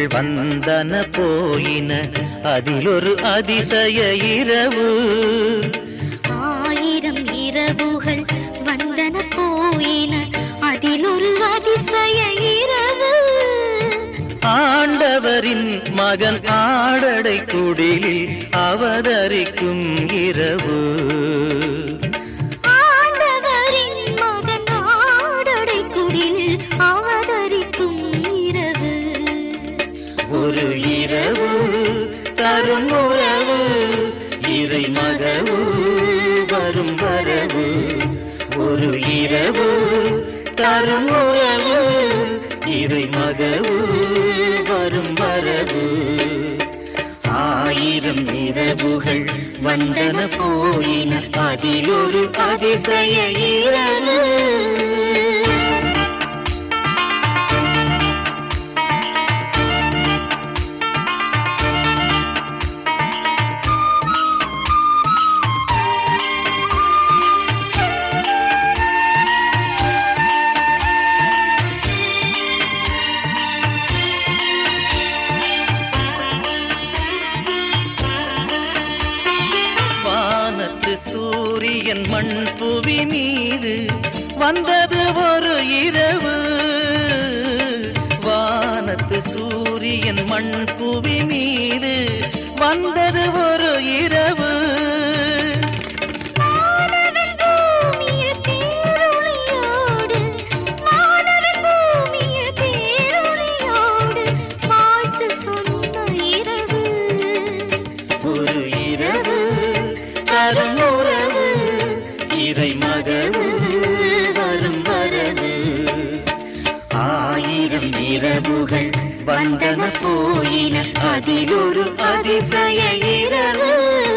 வந்தன போயின அதிலொரு அதிசய இரவு ஆயிரம் இரவுகள் வந்தன போயின அதில் ஒரு அதிசய இரவு ஆண்டவரின் மகன் ஆடடை குடிலில் அவதரிக்கும் இரவு ஆண்டவரின் மகன் ஆடடை குடில் அவதரிக்கும் இரவு ஒரு இரவு தரும் உறவு இறை மகவு வரும் வரவு ஒரு இரவு தரும் உறவு இறை மகவு வரும் வரவு ஆயிரம் இரவுகள் வந்தன போயின அதில் ஒரு அதிசய இரவு வானத்து சூரியன் மண் புவி மீது வந்தது ஒரு இரவு வானத்து சூரியன் மண் புவி மீது வந்தது ஒரு இரவு மாணவன் பூமியில் பேரொளியோடு மாணவன் பூமியில் பேரொளியோடு வாழ்த்து சொன்ன இரவு ஒரு இரவு தரும் உறவு இறை மகவு வரும் வரவு ஆயிரம் இரவுகள் வந்தன போயின அதில் ஒரு அதிசய இரவு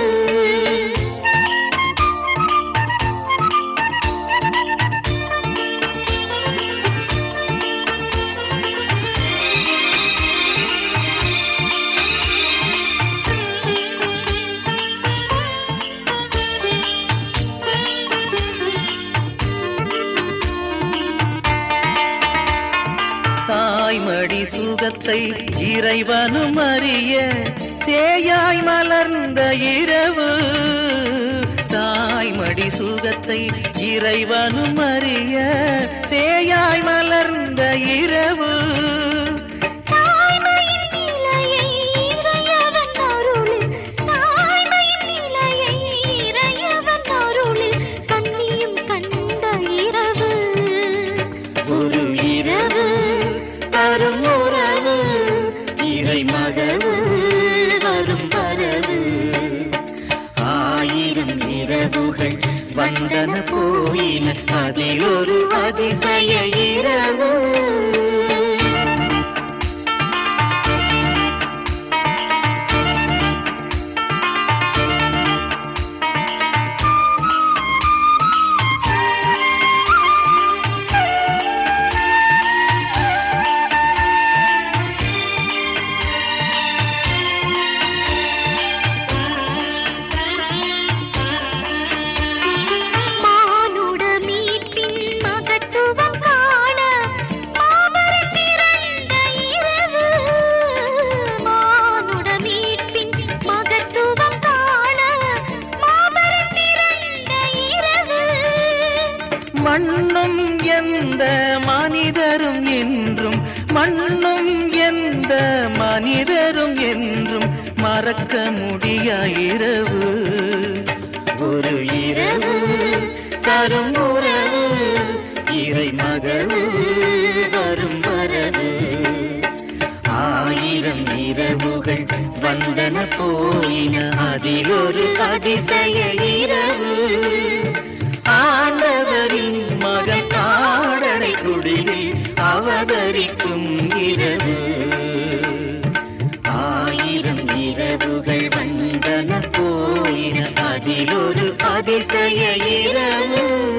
தாய்மடி சுகத்தை இறைவனும் அறிய சேயாய் மலர்ந்த இரவு தாய்மடி சுகத்தை இறைவனும் அறிய சேயாய் மலர்ந்த இரவு தாய்மையின் நிலையை இறையவன் அருளில் தாய்மையின் நிலையை இறையவன் அருளில் கண்ணியும் கண்ட இரவு ஒரு இரவு தரும் உறவு இறை மகவு வரும் வரவு ஆயிரம் இரவுகள் வந்தன போயின அதில் ஒரு அதிசய இரவு மானுட மீட்பின் மகத்துவம் காண மாபெரும் பிறந்த இரவு மானுட மீட்பின் மகத்துவம் காண மாபெரும் பிறந்த இரவு மண்ணும் எந்த மனிதரும் என்றும் மண்ணும் எந்த மனிதரும் என்றும் மறக்க முடியா இரவு ஒரு இரவு தரும் உறவு இறை மகவு வரும் வரவு ஆயிரம் இரவுகள் வந்தன போயின அதில் ஒரு அதிசய இரவு ஆண்டவரின் மகன் ஆடனை குடிலில் அவதரிக்கும் இரவு ஆயிரம் இரவுகள் வந்தன போயின அதில் ஒரு அதிசய இரவு